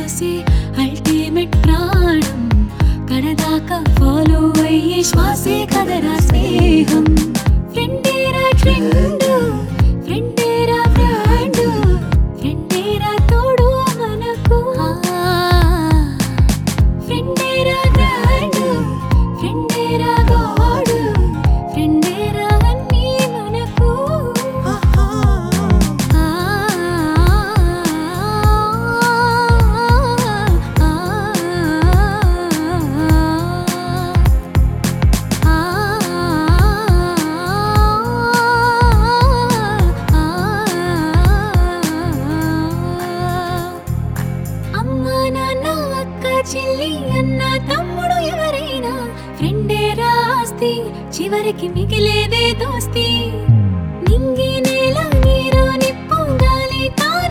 శ్వాసే అల్టిమేట్ ప్రాణం కడదాకా ఫాలో అయ్యే శ్వాసే కదరా స్నేహం ఫ్రెండేరా ట్రెండ్ ఫ్రెండేరా ఫ్రెండ్ ఫ్రెండేరా తోడు మనకు ఫ్రెండేరా గ్రాండ్ ఫ్రెండేరా గాడ్ ఫ్రెండేరా అన్నీ మనకు అమ్మ నాన్న అక్క చెల్లి అన్న తమ్ముడు ఎవరైనా ఫ్రెండే రాస్తి చివరికి మిగిలేదే దోస్తి నింగి నేల నీరు నిప్పు గాలి తార